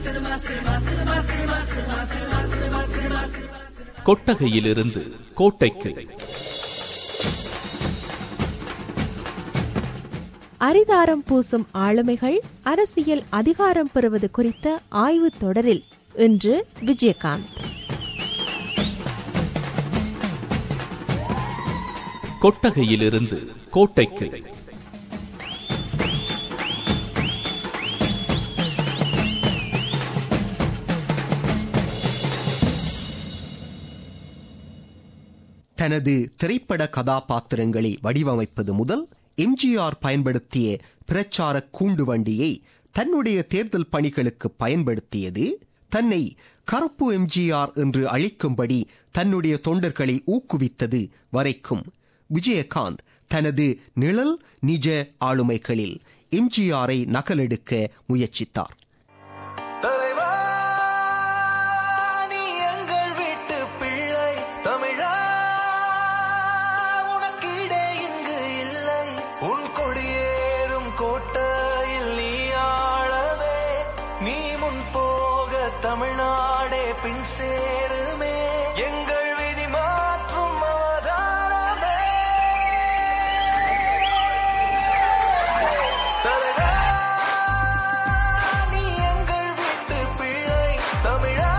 கொட்டகையிலிருந்து கோட்டைக்கு அரிதாரம் பூசும் ஆளுமைகள் அரசியல் அதிகாரம் பெறுவது குறித்த ஆய்வுத் தொடரில் இன்று விஜயகாந்த் கொட்டகையிலிருந்து கோட்டைக்கு தனது திரைப்பட கதாபாத்திரங்களை வடிவமைப்பது முதல் எம்ஜிஆர் பயன்படுத்திய பிரச்சார கூண்டு வண்டியை தன்னுடைய தேர்தல் பணிகளுக்கு பயன்படுத்தியது தன்னை கருப்பு எம்ஜிஆர் என்று அழைக்கும்படி தன்னுடைய தொண்டர்களை ஊக்குவித்தது வரைக்கும் விஜயகாந்த் தனது நிழல் நிஜ ஆளுமைகளில் எம்ஜிஆரை நகலெடுக்க முயற்சித்தார் தலைவா நீ எங்கள் வீட்டு பிள்ளை தமிழா உனக்கீடே இங்கு இல்லை உன் கொடியேறும் கோட்டையில் நீ ஆளவே நீ முன் போக தமிழ்நாடே பின் சேருமே எங்கள் விதி மாற்றும் அவதாரமே தலைவா நீ எங்கள் வீட்டு பிள்ளை தமிழா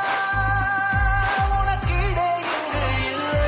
உனக்கீடே இங்கு இல்லை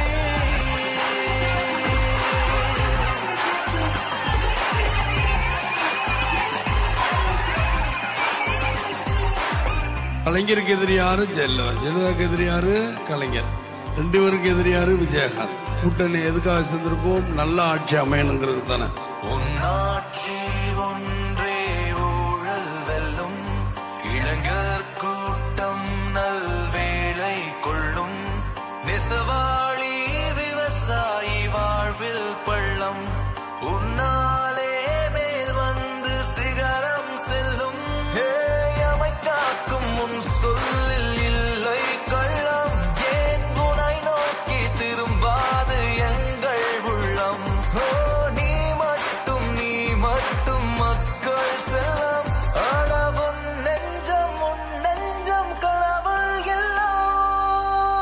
கலைஞருக்கு எதிரி யாரு ஜெயலலிதா ஜெயலலிதாக்கு எதிரி யாரு கலைஞர் ரெண்டு பேருக்கு எதிரி யாரு விஜயகாந்த் கூட்டணி எதுக்காக சேர்ந்திருக்கோம் நல்ல ஆட்சி அமையணுங்கிறது தானே உன்னாட்சி ஒன்றே ஊழல் வெல்லும் இளைஞர் கூட்டம் நல்வேளை கொள்ளும் நெசவாளி விவசாயி வாழ்வில் பள்ளம் உன்னாலே மேல் வந்து சிகரம் செல்லும் ஹே, எமை காக்கும் உன் சொல்லில் இல்லை கள்ளம் ஏன் உனை நோக்கி திரும்பாது எங்கள் உள்ளம் ஓ நீ மட்டும் நீ மட்டும் மக்கள் செல்லம் அடவும் நெஞ்சம் உன் நெஞ்சம் களவல் எல்லாம்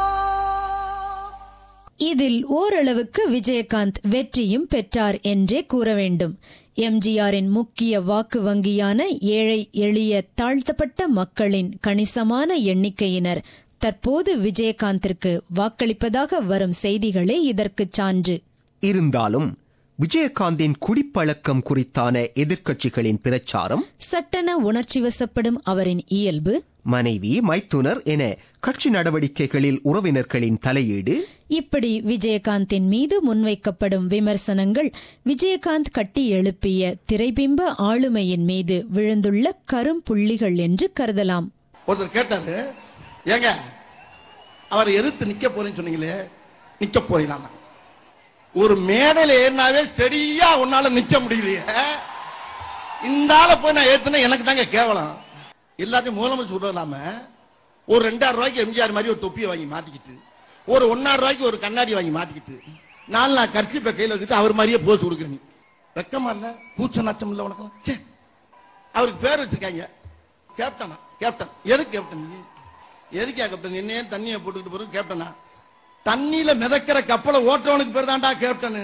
இதில் ஓரளவுக்கு விஜயகாந்த் வெற்றியும் பெற்றார் என்றே கூற வேண்டும் எம்ஜிஆரின் முக்கிய வாக்கு வங்கியான ஏழை எளிய தாழ்த்தப்பட்ட மக்களின் கணிசமான எண்ணிக்கையினர் தற்போது விஜயகாந்திற்கு வாக்களிப்பதாக வரும் செய்திகளே இதற்குச் சான்று இருந்தாலும் விஜயகாந்தின் குடிப்பழக்கம் குறித்தான எதிர்க்கட்சிகளின் பிரச்சாரம் சட்டென உணர்ச்சி வசப்படும் அவரின் இயல்பு மனைவி மைத்துனர் என கட்சி நடவடிக்கைகளில் உறவினர்களின் தலையீடு இப்படி விஜயகாந்தின் மீது முன்வைக்கப்படும் விமர்சனங்கள் விஜயகாந்த் கட்டி எழுப்பிய திரைபிம்ப ஆளுமையின் மீது விழுந்துள்ள கரும்புள்ளிகள் என்று கருதலாம் ஒருத்தர் கேட்டாரு ஏங்க அவர் எதிர்த்து நிக்க போறேன்னு சொன்னீங்களே நிக்க போறீங்களா ஒரு மேடையில ஏறினாவே ஸ்டெடியா உன்னால நிக்க முடியலையே இந்த ஆளை போய் நான் ஏத்துனா எனக்கு தாங்க கேவலம் எல்லாத்தையும் முதலமைச்சர் விட இல்லாம ஒரு ரெண்டாயிரம் ரூபாய்க்கு எம்ஜிஆர் மாதிரி ஒரு தொப்பியை வாங்கி மாட்டிக்கிட்டு ஒரு ஒன்னாயிரம் ரூபாய்க்கு ஒரு கண்ணாடி வாங்கி மாட்டிக்கிட்டு நாலு நான் கட்சி இப்ப கையில வச்சுட்டு அவர் மாதிரியே போஸ் கொடுக்குறேன் வெக்கமா இல்ல பூச்ச நாச்சம் இல்ல உனக்கு ச்சே. அவருக்கு பேர் வச்சிருக்காங்க கேப்டனா கேப்டன் எதுக்கு கேப்டன் நீ எதுக்கா கேப்டன் என்னையே தண்ணியை போட்டுக்கிட்டு போறது கேப்டனா தண்ணியில மிதக்கிற கப்பலை ஓட்டுறவனுக்கு பேர் தான்டா கேப்டன்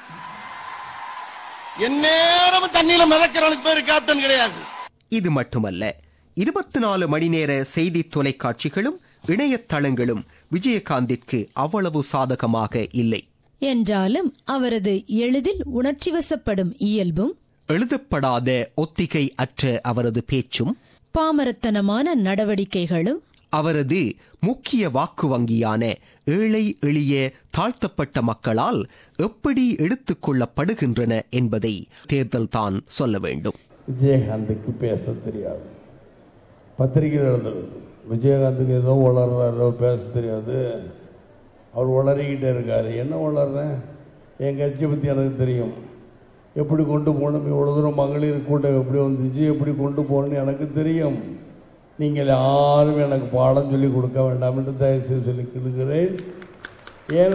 எந்நேரமும் தண்ணியில மிதக்கிறவனுக்கு பேரு கேப்டன் கிடையாது இது மட்டுமல்ல இருபத்தி நாலு மணி நேர செய்தி தொலைக்காட்சிகளும் இணையதளங்களும் விஜயகாந்திற்கு அவ்வளவு சாதகமாக இல்லை என்றாலும் அவரது எளிதில் உணர்ச்சி வசப்படும் இயல்பும் எழுதப்படாத ஒத்திகை அற்ற அவரது பேச்சும் பாமரத்தனமான நடவடிக்கைகளும் அவரது முக்கிய வாக்கு வங்கியான ஏழை எளிய தாழ்த்தப்பட்ட மக்களால் எப்படி எடுத்துக் கொள்ளப்படுகின்றன என்பதை தேர்தல் தான் சொல்ல வேண்டும் விஜயகாந்துக்கு பேச தெரியாது பத்திரிகை எழுதுறது விஜயகாந்துக்கு ஏதோ வளர்றாரோ பேச தெரியாது அவர் வளரிக்கிட்டே இருக்காரு என்ன வளர்றேன் என் கட்சியை பற்றி எனக்கு தெரியும் எப்படி கொண்டு போகணும் இவ்வளோ தூரம் மகளிர் கூட்டம் எப்படி வந்துச்சு எப்படி கொண்டு போகணும்னு எனக்கு தெரியும் நீங்கள் யாரும் எனக்கு பாடம் சொல்லி கொடுக்க வேண்டாம் என்று தயவுசெய்து சொல்லி கிடுகிறேன்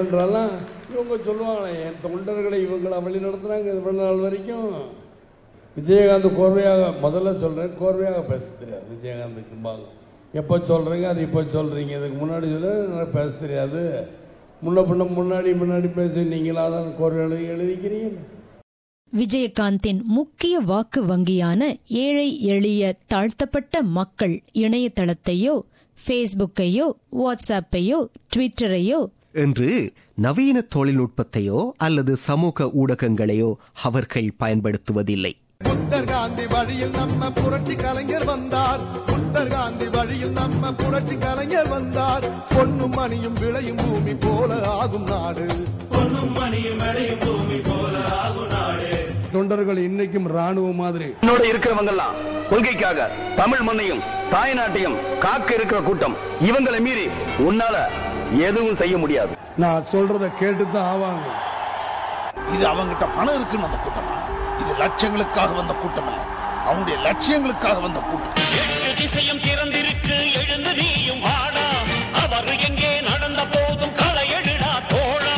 ஏனென்றாலாம் இவங்க சொல்லுவாங்களே என் தொண்டர்களை இவங்களை வழி நடத்துனாங்க இவ்வளவு நாள் வரைக்கும் விஜயகாந்த் கோர்வையாக முதல்ல சொல்கிறேன் கோர்வையாக பேச தெரியாது விஜயகாந்துக்கு பாங்க எப்போ சொல்கிறீங்க அது இப்போ சொல்கிறீங்க இதுக்கு முன்னாடி சொல்ல எனக்கு பேச தெரியாது முன்ன பின்ன முன்னாடி முன்னாடி பேசி நீங்களா தான் கோர்வை எழுதி எழுதிக்கிறீங்க விஜயகாந்தின் முக்கிய வாக்கு வங்கியான ஏழை எளிய தாழ்த்தப்பட்ட மக்கள் இணையதளத்தையோ ஃபேஸ்புக்கையோ வாட்ஸ்ஆப்பையோ ட்விட்டரையோ என்று நவீன தொழில்நுட்பத்தையோ அல்லது சமூக ஊடகங்களையோ அவர்கள் பயன்படுத்துவதில்லை புத்தர் காந்தி வழியில் நம்ம புரட்சி கலைஞர் வந்தார் புத்தர் காந்தி வழியில் நம்ம புரட்சி கலைஞர் வந்தார் பொன்னும் மணியும் விளையும் பூமி போல ஆகும் நாடு பொன்னும் மணியும் விளையும் பூமி போல ஆகும் நாடு தொண்டர்கள் இன்னைக்கும் ராணுவம் மாதிரி என்னோட இருக்கிறவங்க எல்லாம் கொள்கைக்காக தமிழ் மண்ணையும் தாய் நாட்டையும் காக்க இருக்கிற கூட்டம் இவங்களை மீறி உன்னால எதுவும் செய்ய முடியாது நான் சொல்றத கேட்டு தான் ஆவாங்க இது அவங்கிட்ட பணம் இருக்குன்னு வந்த கூட்டமா இது லட்சங்களுக்காக வந்த கூட்டம் அல்ல அவனுடைய லட்சியங்களுக்காக வந்த கூட்டம் எட்டு திசையும் திறந்திருக்கு எழுந்து நீயும் வாடா அவர் எங்கே நடந்த போதும் களை எடுடா தோழா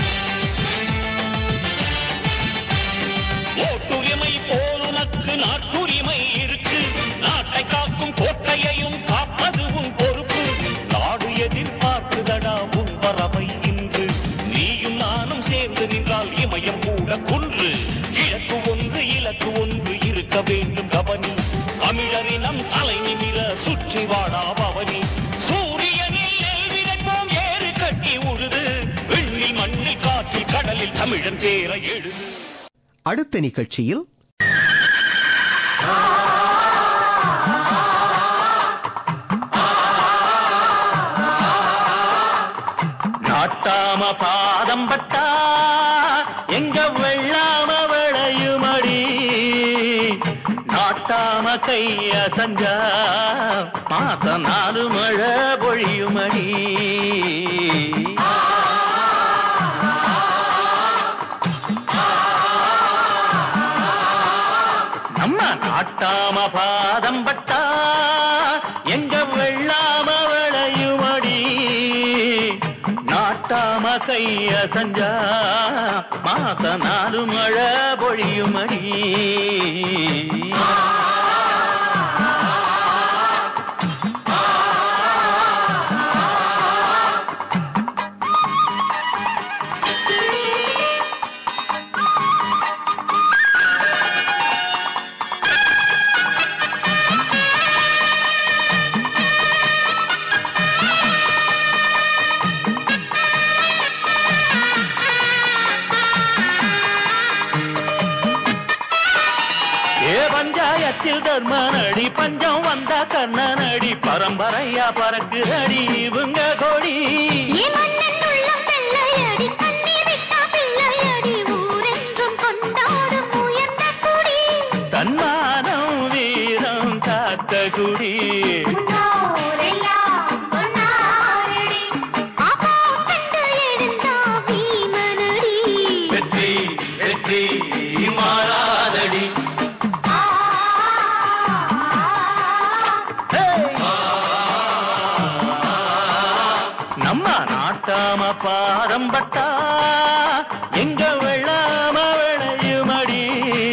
ஓட்டுரிமை போல் உனக்கு நாட்டுரிமை இருக்கு நாட்டை காக்கும் கோட்டையையும் காப்பது உன் பொறுப்பு நாடு எதிர்பார்க்குதடா உன் வரவை இன்று நீயும் நானும் சேர்ந்து நின்றால் இமயம் கூட குன்று இலக்கு ஒன்று இலக்கு ஒன்று இருக்க வேண்டும் கவனி தமிழரினம் தலை நிமிர சுற்றி வாடா பவனி சூரியனில் நெல் விதைப்போம் ஏறு கட்டி உழுது விண்ணில் மண்ணில் காற்றில் கடலில் தமிழன் பேர எழுது அடுத்த நிகழ்ச்சியில் நாட்டாம பாதம் பட்டா எங்க வெள்ளாம விளையுமடி நாட்டாம கைய சஞ்சா மாச நாலு மழை பொழியுமடி நம்ம நாட்டாம பாதம் பட்டா எங்க வெள்ளாம விளையுமடி நாட்டாம கைய சஞ்சா மாச நாலு மழை பொழியுமடி ஏ பஞ்சாயத்தில் தர்மனடி பஞ்சம் வந்த கண்ணனடி பரம்பரையா பறக்குதடி இவங்க கொடி தன்மானம் வீரம் காத்த குடி வெற்றி வெற்றி மாறாதடி நம்ம நாட்டாம பாரம்பட்டா எங்க வெள்ளாம விளையுமடி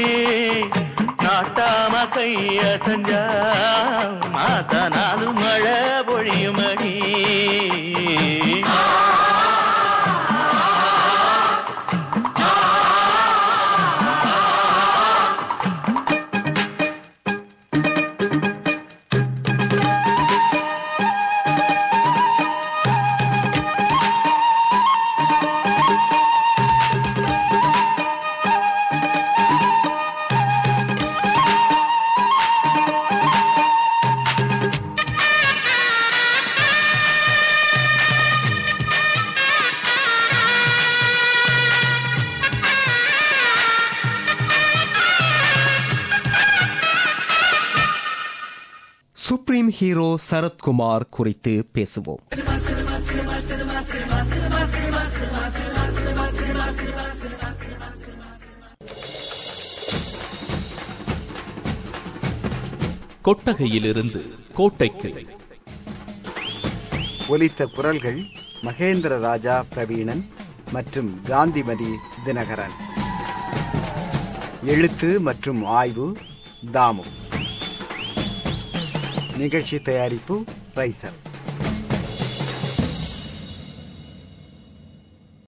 நாட்டாம கைய செஞ்சா மாச நாலு மழை பொழியுமடி சுப்ரீம் ஹீரோ சரத்குமார் குறித்து பேசுவோம் கொட்டகையிலிருந்து கோட்டைக்கு ஒலித்த குரல்கள் மகேந்திர ராஜா பிரவீணன் மற்றும் காந்திமதி தினகரன் எழுத்து மற்றும் ஆய்வு தாமு நிகழ்ச்சி தயாரிப்பு ரைசல்